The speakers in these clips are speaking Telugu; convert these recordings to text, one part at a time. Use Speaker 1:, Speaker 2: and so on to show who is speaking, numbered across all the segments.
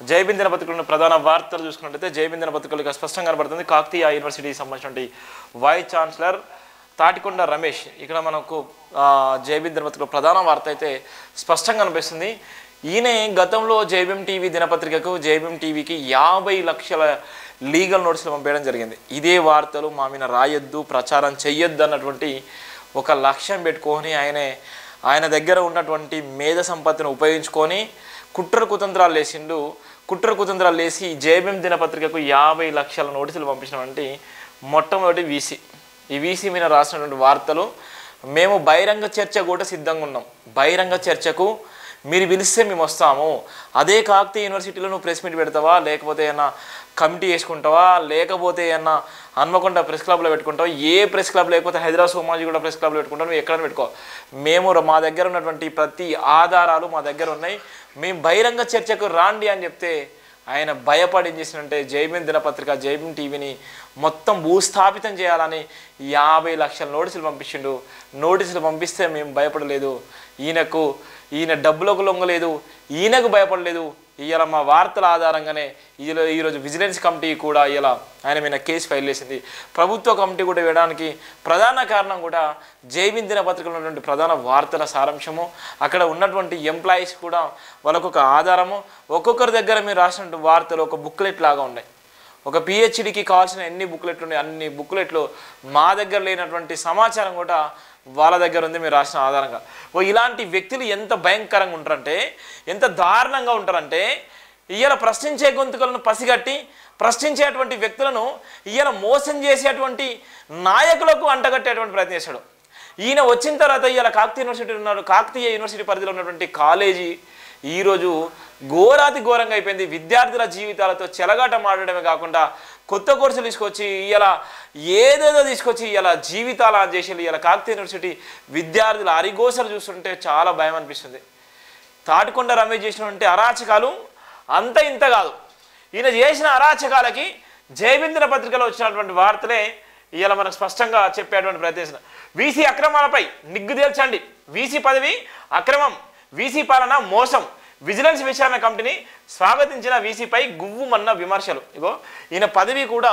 Speaker 1: జైబిన్ దినపత్రికలో ప్రధాన వార్తలు చూసుకున్నట్లయితే జైబిన్ దినపత్రికలు ఇక స్పష్టంగా కనబడుతుంది కాకతీయ యూనివర్సిటీకి సంబంధించినటువంటి వైస్ ఛాన్సలర్ తాటికొండ రమేష్ ఇక్కడ మనకు ఆ, జైబిన్ దినపత్రికలో ప్రధాన వార్త అయితే స్పష్టంగా కనిపిస్తుంది ఈయన గతంలో జైబీఎం టీవీ దినపత్రికకు జైబీఎం టీవీకి యాభై లక్షల లీగల్ నోటీసులు పంపేయడం జరిగింది ఇదే వార్తలు మా మీద రాయొద్దు ప్రచారం చెయ్యొద్దు అన్నటువంటి ఒక లక్ష్యం పెట్టుకొని ఆయనే ఆయన దగ్గర ఉన్నటువంటి మేధ సంపత్తిని ఉపయోగించుకొని కుట్ర కుతంత్రాలు లేచిండు కుట్ర కుతంత్రాలు లేచి జేబీఎం దినపత్రికకు యాభై లక్షల నోటీసులు పంపించినటువంటి మొట్టమొదటి వీసీ ఈ వీసీ మీద రాసినటువంటి వార్తలు మేము బహిరంగ చర్చ కూడా సిద్ధంగా ఉన్నాం బహిరంగ చర్చకు మీరు పిలిస్తే మేము వస్తాము అదే కాకతీయ యూనివర్సిటీలో నువ్వు ప్రెస్ మీట్ పెడతావా లేకపోతే ఏమన్నా కమిటీ వేసుకుంటావా లేకపోతే ఏమన్నా హన్మకొండ ప్రెస్ క్లబ్లో పెట్టుకుంటావా ఏ ప్రెస్ క్లబ్ లేకపోతే హైదరాబాద్ సోమాజీ కూడా ప్రెస్ క్లబ్లో పెట్టుకుంటావు నువ్వు ఎక్కడ పెట్టుకో మేము ర- మా దగ్గర ఉన్నటువంటి ప్రతి ఆధారాలు మా దగ్గర ఉన్నాయి మేము బహిరంగ చర్చకు రాండి అని చెప్తే ఆయన భయపడి ఏం చేసినంటే జైబీన్ దినపత్రిక జైబీన్ టీవీని మొత్తం భూస్థాపితం చేయాలని యాభై లక్షల నోటీసులు పంపించిండు నోటీసులు పంపిస్తే మేము భయపడలేదు ఈయనకు ఈయన డబ్బులకు లొంగలేదు ఈయనకు భయపడలేదు ఇవాళ మా వార్తల ఆధారంగానే ఈలో ఈరోజు విజిలెన్స్ కమిటీ కూడా ఇలా ఆయన మీద కేసు ఫైల్ చేసింది ప్రభుత్వ కమిటీ కూడా వేయడానికి ప్రధాన కారణం కూడా జైబీన్ దినపత్రికలో ఉన్నటువంటి ప్రధాన వార్తల సారాంశము అక్కడ ఉన్నటువంటి ఎంప్లాయీస్ కూడా వాళ్ళకు ఒక ఆధారము ఒక్కొక్కరి దగ్గర మీరు రాసినటువంటి వార్తలు ఒక బుక్లెట్ లాగా ఉన్నాయి ఒక పిహెచ్డికి కావాల్సిన ఎన్ని బుక్లెట్లు ఉన్నాయి అన్ని బుక్లెట్లు మా దగ్గర లేనటువంటి సమాచారం కూడా వాళ్ళ దగ్గర ఉంది మీరు రాసిన ఆధారంగా ఓ ఇలాంటి వ్యక్తులు ఎంత భయంకరంగా ఉంటారంటే ఎంత దారుణంగా ఉంటారంటే ఇవాళ ప్రశ్నించే గొంతుకలను పసిగట్టి ప్రశ్నించేటువంటి వ్యక్తులను ఇవాళ మోసం చేసేటువంటి నాయకులకు అంటగట్టేటువంటి ప్రయత్నం చేశాడు ఈయన వచ్చిన తర్వాత ఇవాళ కాకతీయ యూనివర్సిటీ ఉన్నారు కాకతీయ యూనివర్సిటీ పరిధిలో ఉన్నటువంటి కాలేజీ ఈరోజు ఘోరాతి ఘోరంగా అయిపోయింది విద్యార్థుల జీవితాలతో చెలగాట మాడడమే కాకుండా కొత్త కోర్సులు తీసుకొచ్చి ఇలా ఏదేదో తీసుకొచ్చి ఇలా జీవితాలు ఆన్ చేసి ఇలా కాకతీయ యూనివర్సిటీ విద్యార్థుల అరిగోసలు చూస్తుంటే చాలా భయం అనిపిస్తుంది తాటికొండ రమేష్ చేసినటువంటి అరాచకాలు అంత ఇంత కాదు ఈయన చేసిన అరాచకాలకి జయబిందన పత్రికలో వచ్చినటువంటి వార్తలే ఇవాళ మనకు స్పష్టంగా చెప్పేటువంటి ప్రయత్నం వీసీ అక్రమాలపై నిగ్గు తేల్చండి వీసీ పదవి అక్రమం వీసీ పాలన మోసం విజిలెన్స్ విచారణ కమిటీని స్వాగతించిన వీసీపై గువ్వుమన్న విమర్శలు ఇగో ఈయన పదవి కూడా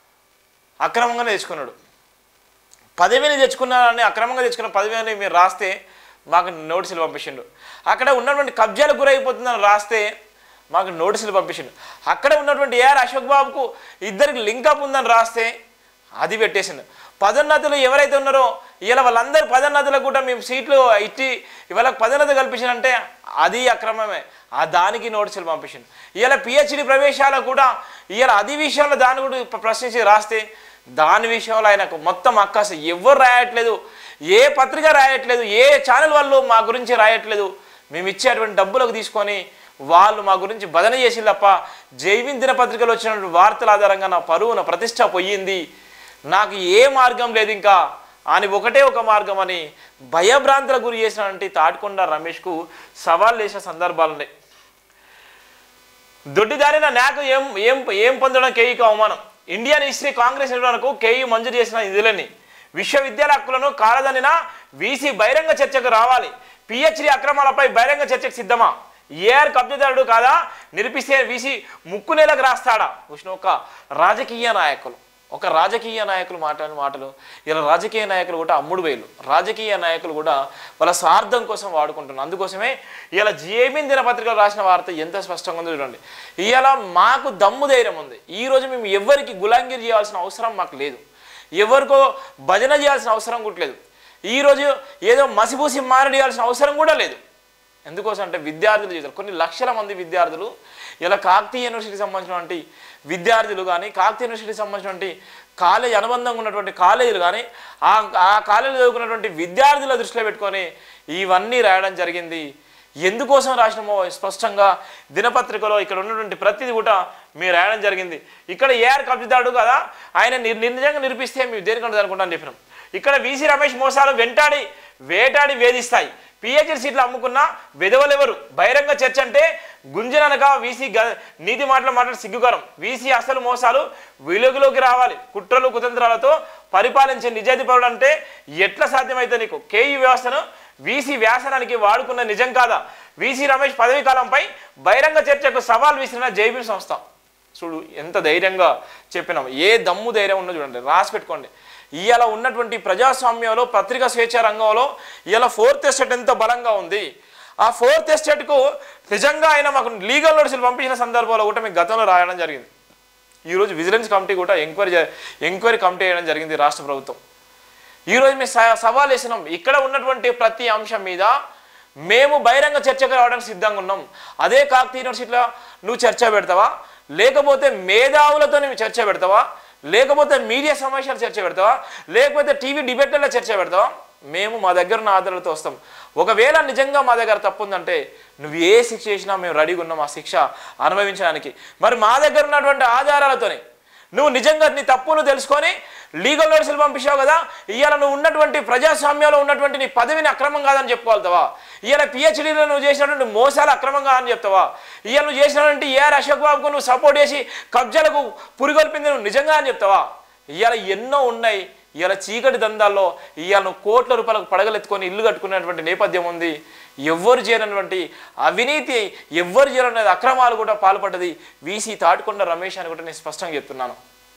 Speaker 1: అక్రమంగానే తెచ్చుకున్నాడు పదవిని తెచ్చుకున్నారని అక్రమంగా తెచ్చుకున్న పదవిని మీరు రాస్తే మాకు నోటీసులు పంపించిండు అక్కడ ఉన్నటువంటి కబ్జాలకు గురైపోతుందని రాస్తే మాకు నోటీసులు పంపించిండు అక్కడ ఉన్నటువంటి ఏఆర్ అశోక్ బాబుకు ఇద్దరికి లింకప్ ఉందని రాస్తే అది పెట్టేసిండు పదోన్నతులు ఎవరైతే ఉన్నారో ఇలా వాళ్ళందరి పదోన్నతులకు కూడా మేము సీట్లు ఇచ్చి వాళ్ళకి పదోన్నతి కల్పించారంటే అది అక్రమమే ఆ దానికి నోటీసులు పంపించిండు ఇలా పిహెచ్డి ప్రవేశాలకు కూడా ఇలా అది విషయంలో దాన్ని కూడా ప్ర- ప్రశ్నించి రాస్తే దాని విషయంలో ఆయనకు మొత్తం అక్కస ఎవరు రాయట్లేదు ఏ పత్రిక రాయట్లేదు ఏ ఛానల్ వాళ్ళు మా గురించి రాయట్లేదు మేము ఇచ్చేటువంటి డబ్బులకు తీసుకొని వాళ్ళు మా గురించి బదన చేసి తప్ప జైవిన్ దినపత్రికలో వచ్చినటువంటి వార్తల ఆధారంగా నా పరువు నా ప్రతిష్ట పోయింది నాకు ఏ మార్గం లేదు ఇంకా అని ఒకటే ఒక మార్గం అని భయభ్రాంతులకు గురి చేసినటువంటి తాటికొండ రమేష్కు సవాల్ చేసిన సందర్భాలు ఉన్నాయి దొడ్డిదారిన నాకు ఏం ఏం ఏం పొందడం కేఈకి అవమానం ఇండియన్ హిస్టరీ కాంగ్రెస్ నిర్వహణకు కేఈ మంజూరు చేసిన నిధులని విశ్వవిద్యాలయ హక్కులను కాలదనిన వీసీ బహిరంగ చర్చకు రావాలి పిహెచ్డి అక్రమాలపై బహిరంగ చర్చకు సిద్ధమా ఏఆర్ కబ్జాదారుడు కాదా నిరూపిస్తే వీసీ ముక్కు నెలకు రాస్తాడా చూసిన ఒక రాజకీయ నాయకులు ఒక రాజకీయ నాయకులు మాట్లాడిన మాటలు ఇలా రాజకీయ నాయకులు కూడా అమ్ముడు వేలు రాజకీయ నాయకులు కూడా వాళ్ళ స్వార్థం కోసం వాడుకుంటున్నారు అందుకోసమే ఇలా జిఏబిన్ దినపత్రికలో రాసిన వార్త ఎంత స్పష్టంగా ఉందో చూడండి ఇవాళ మాకు దమ్ము ధైర్యం ఉంది ఈ రోజు మేము ఎవరికి గులాంగిరి చేయాల్సిన అవసరం మాకు లేదు ఎవరికో భజన చేయాల్సిన అవసరం కూడా లేదు ఈరోజు ఏదో మసిపూసి మారడియాల్సిన అవసరం కూడా లేదు ఎందుకోసం అంటే విద్యార్థుల జీవితాలు కొన్ని లక్షల మంది విద్యార్థులు ఇలా కాకతీయ యూనివర్సిటీకి సంబంధించినటువంటి విద్యార్థులు కానీ కాకతీయ యూనివర్సిటీకి సంబంధించినటువంటి కాలేజ్ అనుబంధంగా ఉన్నటువంటి కాలేజీలు కానీ ఆ ఆ కాలేజీలో చదువుకున్నటువంటి విద్యార్థుల దృష్టిలో పెట్టుకొని ఇవన్నీ రాయడం జరిగింది ఎందుకోసం రాసినామో స్పష్టంగా దినపత్రికలో ఇక్కడ ఉన్నటువంటి ప్రతిదీ కూడా మీరు రాయడం జరిగింది ఇక్కడ ఏఆర్ కబ్జాదారుడు కదా ఆయన నిర్- నిజంగా నిరూపిస్తే మేము దేనికంటే అనుకుంటాను చెప్పినాం ఇక్కడ వీసీ రమేష్ మోసాలు వెంటాడి వేటాడి వేధిస్తాయి పిహెచ్డి సీట్లు అమ్ముకున్న విధవలెవరు బహిరంగ చర్చ అంటే గుంజననక వీసీ గ నీతి మాటలు మాట్లాడి సిగ్గుకరం వీసీ అసలు మోసాలు వెలుగులోకి రావాలి కుట్రలు కుతంత్రాలతో పరిపాలించే నిజాయితీ పరుడు అంటే ఎట్లా సాధ్యమైతే నీకు కేయూ వ్యవస్థను వీసీ వ్యాసనానికి వాడుకున్న నిజం కాదా వీసీ రమేష్ పదవీ కాలంపై బహిరంగ చర్చకు సవాల్ విసిరిన జైబీ సంస్థ చూడు ఎంత ధైర్యంగా చెప్పినాం ఏ దమ్ము ధైర్యం ఉన్నో చూడండి రాసి పెట్టుకోండి ఇవాళ ఉన్నటువంటి ప్రజాస్వామ్యంలో పత్రికా స్వేచ్ఛ రంగంలో ఇవాళ ఫోర్త్ ఎస్టేట్ ఎంత బలంగా ఉంది ఆ ఫోర్త్ ఎస్టేట్కు నిజంగా ఆయన మాకు లీగల్ నోటీసులు పంపించిన సందర్భంలో కూడా మీకు గతంలో రాయడం జరిగింది ఈరోజు విజిలెన్స్ కమిటీ కూడా ఎంక్వైరీ చే- ఎంక్వైరీ కమిటీ వేయడం జరిగింది రాష్ట్ర ప్రభుత్వం ఈరోజు మేము స- సవాల్ వేసినాం ఇక్కడ ఉన్నటువంటి ప్రతి అంశం మీద మేము బహిరంగ చర్చకు రావడానికి సిద్ధంగా ఉన్నాం అదే కాకతీయ యూనివర్సిటీలో నువ్వు చర్చ పెడతావా లేకపోతే మేధావులతో నువ్వు చర్చ పెడతావా లేకపోతే మీడియా సమావేశాలు చర్చ పెడతావా లేకపోతే టీవీ డిబేట్లలో చర్చ పెడతావా మేము మా దగ్గర ఉన్న ఆధారాలతో వస్తాం ఒకవేళ నిజంగా మా దగ్గర తప్పు ఉందంటే నువ్వు ఏ శిక్ష చేసినా మేము రెడీగా ఉన్నాం ఆ శిక్ష అనుభవించడానికి మరి మా దగ్గర ఉన్నటువంటి ఆధారాలతోనే నువ్వు నిజంగా నీ తప్పును తెలుసుకొని లీగల్ నోటీసులు పంపించావు కదా ఇవాళ నువ్వు ఉన్నటువంటి ప్రజాస్వామ్యంలో ఉన్నటువంటి నీ పదవిని అక్రమం కాదని చెప్పుకోగలుగుతావా ఇవాళ పిహెచ్డీలో నువ్వు చేసినటువంటి మోసాలు అక్రమం కాదని చెప్తావా ఇవాళ నువ్వు చేసినటువంటి ఏఆర్ అశోక్ బాబుకు నువ్వు సపోర్ట్ చేసి కబ్జాలకు పురిగొల్పింది నువ్వు నిజంగా అని చెప్తావా ఇవాళ ఎన్నో ఉన్నాయి ఇవాళ చీకటి దందాల్లో ఇవాళ నువ్వు కోట్ల రూపాయలకు పడగలెత్తుకొని ఇల్లు కట్టుకునేటువంటి నేపథ్యం ఉంది ఎవ్వరు చేయనటువంటి అవినీతి ఎవ్వరు చేయనటువంటి అక్రమాలు కూడా పాల్పడ్డది వీసీ తాటికొండ రమేష్ అని కూడా నేను స్పష్టంగా చెప్తున్నాను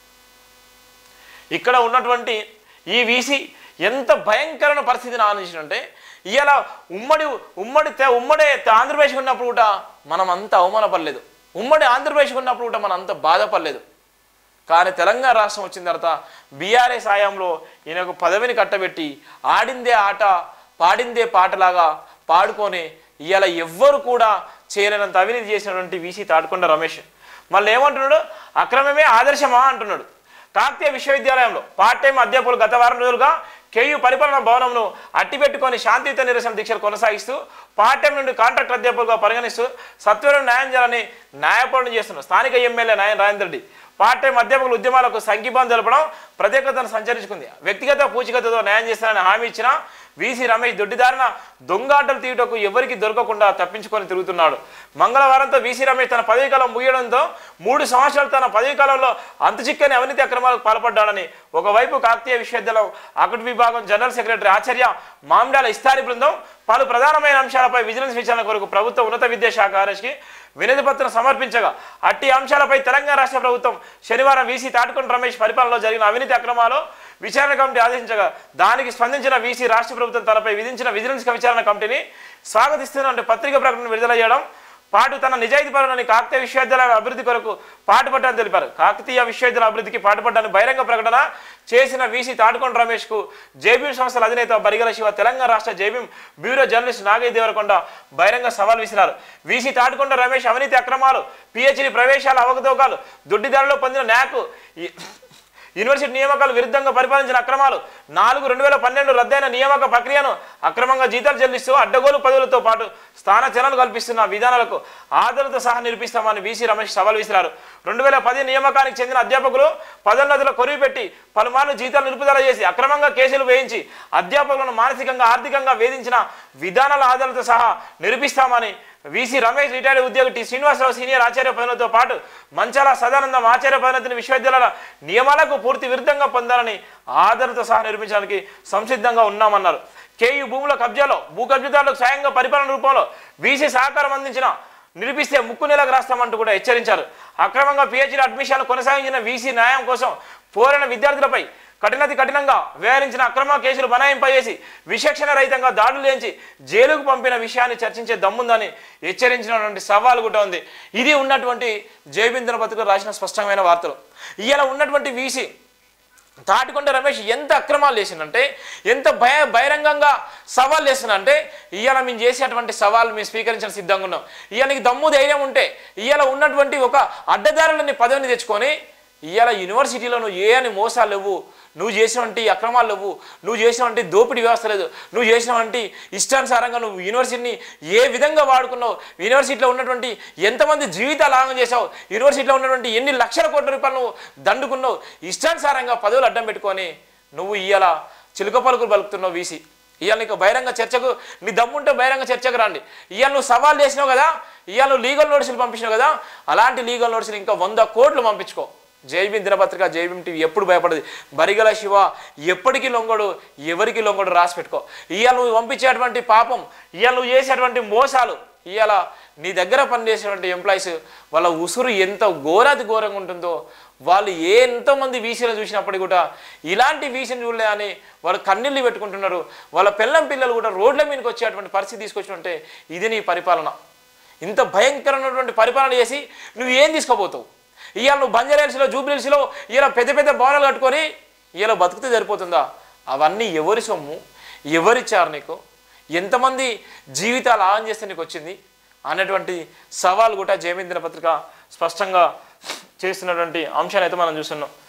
Speaker 1: ఇక్కడ ఉన్నటువంటి ఈ వీసీ ఎంత భయంకరమైన పరిస్థితిని ఆలోచించినంటే ఇవాళ ఉమ్మడి ఉమ్మడి తె- ఉమ్మడి తె- ఆంధ్రప్రదేశ్ ఉన్నప్పుడు కూడా మనం అంత అవమానపడలేదు ఉమ్మడి ఆంధ్రప్రదేశ్ ఉన్నప్పుడు కూడా మనం అంత బాధపడలేదు కానీ తెలంగాణ రాష్ట్రం వచ్చిన తర్వాత బీఆర్ఎస్ హయాంలో ఈయనకు పదవిని కట్టబెట్టి ఆడిందే ఆట పాడిందే పాటలాగా పాడుకొని ఇవాళ ఎవ్వరు కూడా చేయలేనంత అవినీతి చేసినటువంటి వీసీ తాడుకొండ రమేష్ మళ్ళీ ఏమంటున్నాడు అక్రమమే ఆదర్శమా అంటున్నాడు కాకతీయ విశ్వవిద్యాలయంలో పార్ట్ టైం అధ్యాపకులు గత వారం రోజులుగా కేయు పరిపాలన భవనంను అట్టిపెట్టుకొని శాంతియుత నిరసన దీక్షలు కొనసాగిస్తూ పార్ట్ టైం నుండి కాంట్రాక్ట్ అధ్యాపకులుగా పరిగణిస్తూ సత్వరం న్యాయం చేయాలని న్యాయపోరణ చేస్తున్నారు స్థానిక ఎమ్మెల్యే నాయన రాజేంద్ర రెడ్డి పార్ట్ టైం అధ్యాపకుల ఉద్యమాలకు సంఘీభావం తెలపడం ప్రత్యేకతను సంచరించుకుంది వ్యక్తిగత పూచికతతో న్యాయం చేస్తారని హామీ ఇచ్చిన వీసీ రమేష్ దొడ్డిదారిన దొంగాటలు తీయటకు ఎవరికి దొరకకుండా తప్పించుకొని తిరుగుతున్నాడు మంగళవారంతో వీసీ రమేష్ తన పదవీ కాలం ముగియడంతో మూడు సంవత్సరాలు తన పదవీ కాలంలో అంతుచిక్కని అవినీతి అక్రమాలకు పాల్పడ్డాడని ఒకవైపు కాకతీయ విశ్వవిద్యాలయం అకట్ విభాగం జనరల్ సెక్రటరీ ఆచార్య మామిడాల ఇస్తారి బృందం పలు ప్రధానమైన అంశాలపై విజిలెన్స్ విచారణ కొరకు ప్రభుత్వ ఉన్నత విద్యాశాఖ ఆర్ఎస్కి వినతి పత్రం సమర్పించగా అట్టి అంశాలపై తెలంగాణ రాష్ట్ర ప్రభుత్వం శనివారం వీసీ తాటికొండ రమేష్ పరిపాలనలో జరిగిన అవినీతి అక్రమాలు విచారణ కమిటీ ఆదేశించగా దానికి స్పందించిన వీసీ రాష్ట్ర ప్రభుత్వం తనపై విధించిన విజిలెన్స్ విచారణ కమిటీని స్వాగతిస్తున్నట్టు పత్రిక ప్రకటన విడుదల చేయడం పాటు తన నిజాయితీపరమైన కాకతీయ విశ్వవిద్యాలయాల అభివృద్ధి కొరకు పాటుపడ్డాలని తెలిపారు కాకతీయ విశ్వవిద్యాలయ అభివృద్ధికి పాటుపడ్డాలని బహిరంగ ప్రకటన చేసిన వీసీ తాటికొండ రమేష్కు జేబీఎం సంస్థల అధినేత బరిగల శివ తెలంగాణ రాష్ట్ర JBM bureau journalist Nagaiah Devarakonda బహిరంగ సవాల్ విసిరారు వీసీ తాటికొండ రమేష్ అవినీతి అక్రమాలు పిహెచ్డి ప్రవేశాల అవకతవకాలు దొడ్డిదారులో పొందిన న్యాకు ఈ- యూనివర్సిటీ నియామకాలు విరుద్ధంగా పరిపాలించిన అక్రమాలు నాలుగు రెండు వేల పన్నెండు రద్దయిన నియామక ప్రక్రియను అక్రమంగా జీతాలు చెల్లిస్తూ అడ్డగోలు పదవులతో పాటు స్థాన చలనలు కల్పిస్తున్న విధానాలకు ఆధారాలతో సహా నిరూపిస్తామని వీసీ రమేష్ సవాల్ విసిరారు రెండు వేల పది నియామకానికి చెందిన అధ్యాపకులు పదోన్నతుల కొరివి పెట్టి పలుమార్లు జీతాలు నిలుపుదల చేసి అక్రమంగా కేసులు వేయించి అధ్యాపకులను మానసికంగా ఆర్థికంగా వేధించిన విధానాల ఆధారాలతో సహా నిరూపిస్తామని వీసీ రమేష్ రిటైర్డ్ ఉద్యోగి టి శ్రీనివాసరావు సీనియర్ ఆచార్య పదవితో పాటు మంచాల సదానందం ఆచార్య పదవిని విశ్వవిద్యాలయాల నియమాలకు పూర్తి విరుద్ధంగా పొందాలని ఆధారంతో సహా నిర్మించడానికి సంసిద్ధంగా ఉన్నామన్నారు కేయు భూముల కబ్జాలో భూ కబ్జాదారులకు సాయంగా పరిపాలన రూపంలో వీసీ సహకారం అందించిన నిరూపిస్తే ముక్కు నెలకు రాస్తామంటూ కూడా హెచ్చరించారు అక్రమంగా పిహెచ్డీ అడ్మిషన్లు కొనసాగించిన వీసీ న్యాయం కోసం పోరైన విద్యార్థులపై కఠినతి కఠినంగా వ్యవహరించిన అక్రమ కేసులు బనాయింపజేసి విచక్షణ రహితంగా దాడులు చేయించి జైలుకు పంపిన విషయాన్ని చర్చించే దమ్ముందని హెచ్చరించినటువంటి సవాల్ కూడా ఉంది ఇది ఉన్నటువంటి జయబిందన పత్రిక రాసిన స్పష్టమైన వార్తలు ఇవాళ ఉన్నటువంటి వీసీ తాటికొండ రమేష్ ఎంత అక్రమాలు చేసిందంటే ఎంత భయ బహిరంగంగా సవాల్ చేస్తున్నంటే ఇవాళ మేము చేసేటువంటి సవాల్ మేము స్వీకరించిన సిద్ధంగా ఉన్నాం ఇవాళ నీకు దమ్ము ధైర్యం ఉంటే ఇవాళ ఉన్నటువంటి ఒక అడ్డదారులని పదవిని తెచ్చుకొని ఇవాళ యూనివర్సిటీలో నువ్వు ఏ అని మోసాలు లేవు నువ్వు చేసినటువంటి అక్రమాలు లేవు నువ్వు చేసినటువంటి దోపిడీ వ్యవస్థ లేదు నువ్వు చేసినటువంటి ఇష్టానుసారంగా నువ్వు యూనివర్సిటీని ఏ విధంగా వాడుకున్నావు యూనివర్సిటీలో ఉన్నటువంటి ఎంతమంది జీవితాలు ఆగం చేసావు యూనివర్సిటీలో ఉన్నటువంటి ఎన్ని లక్షల కోట్ల రూపాయలు నువ్వు దండుకున్నావు ఇష్టానుసారంగా పదవులు అడ్డం పెట్టుకొని నువ్వు ఇవాళ చిలుక పలుకులు పలుకుతున్నావు వీసి ఇవాళ నీకు బహిరంగ చర్చకు నీ దమ్ముంటే బహిరంగ చర్చకు రండి ఇవాళ నువ్వు సవాల్ చేసినావు కదా ఇవాళ నువ్వు లీగల్ నోటీసులు పంపించినావు కదా అలాంటి లీగల్ నోటీసులు ఇంకా వంద కోట్లు పంపించుకో జైబీం దినపత్రిక జైబీం టీవీ ఎప్పుడు భయపడదు బరిగల శివ ఎప్పటికీ లొంగడు ఎవరికి లొంగడు రాసి పెట్టుకో ఇవాళ నువ్వు పంపించేటువంటి పాపం ఇవాళ నువ్వు చేసేటువంటి మోసాలు ఇవాళ నీ దగ్గర పనిచేసేటువంటి ఎంప్లాయీస్ వాళ్ళ ఉసురు ఎంత ఘోరాతి ఘోరంగా ఉంటుందో వాళ్ళు ఏ ఎంతోమంది వీసీలు చూసినప్పటికీ కూడా ఇలాంటి వీసీని చూడలే అని వాళ్ళు కన్నీళ్ళు పెట్టుకుంటున్నారు వాళ్ళ పిల్లం పిల్లలు కూడా రోడ్ల మీదకి వచ్చేటువంటి పరిస్థితి తీసుకొచ్చుంటే ఇది నీ పరిపాలన ఇంత భయంకరమైనటువంటి పరిపాలన చేసి నువ్వు ఏం తీసుకోబోతావు ఇవాళ నువ్వు బంజారాహిల్స్లో జూబ్లీహిల్స్లో ఇలా పెద్ద పెద్ద భవనాలు కట్టుకొని ఇలా బతుకుతే సరిపోతుందా అవన్నీ ఎవరి సొమ్ము ఎవరిచ్చారు నీకు ఎంతమంది జీవితాలు ఆన్ చేస్తే నీకు వచ్చింది అనేటువంటి సవాల్ కూడా జయమిందిన పత్రిక స్పష్టంగా చేస్తున్నటువంటి అంశాన్ని అయితే మనం చూస్తున్నాం